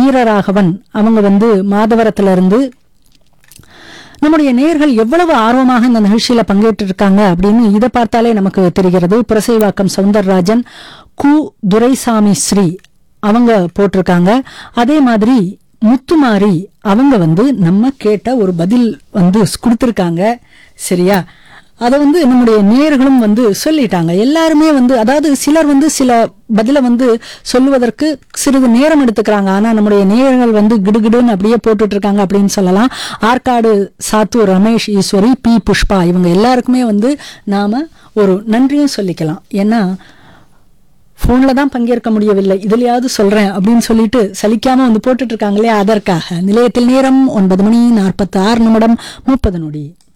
வீரராகவன் அவங்க வந்து மாதவரத்துல இருந்து நம்முடைய நேயர்கள் எவ்வளவு ஆர்வமாக இந்த நிகழ்ச்சியில பங்கேற்று இருக்காங்க அப்படின்னு இதை பார்த்தாலே நமக்கு தெரிகிறது புரசைவாக்கம் சவுந்தரராஜன் கு துரைசாமி ஸ்ரீ அவங்க போட்டிருக்காங்க அதே மாதிரி முத்துமாரி அவங்க வந்து நம்ம கேட்ட ஒரு பதில் வந்து கொடுத்துருக்காங்க சரியா அதை வந்து நம்முடைய நேயர்களும் வந்து சொல்லிட்டாங்க எல்லாருமே வந்து அதாவது சிலர் வந்து சில பதில வந்து சொல்லுவதற்கு சிறிது நேரம் எடுத்துக்கிறாங்க ஆனா நம்முடைய நேயர்கள் வந்து கிடுகிடுன்னு அப்படியே போட்டுட்டு இருக்காங்க அப்படின்னு சொல்லலாம் ஆற்காடு சாத்தூர் ரமேஷ் ஈஸ்வரி பி புஷ்பா இவங்க எல்லாருக்குமே வந்து நாம ஒரு நன்றியும் சொல்லிக்கலாம் ஏன்னா ஃபோன்ல தான் பங்கேற்க முடியவில்லை இதுலயாவது சொல்றேன் அப்படின்னு சொல்லிட்டு சலிக்காம வந்து போட்டுட்டு இருக்காங்களே அதற்காக நிலையத்தில் நேரம் ஒன்பது மணி நாற்பத்தி ஆறு நிமிடம் முப்பது நொடி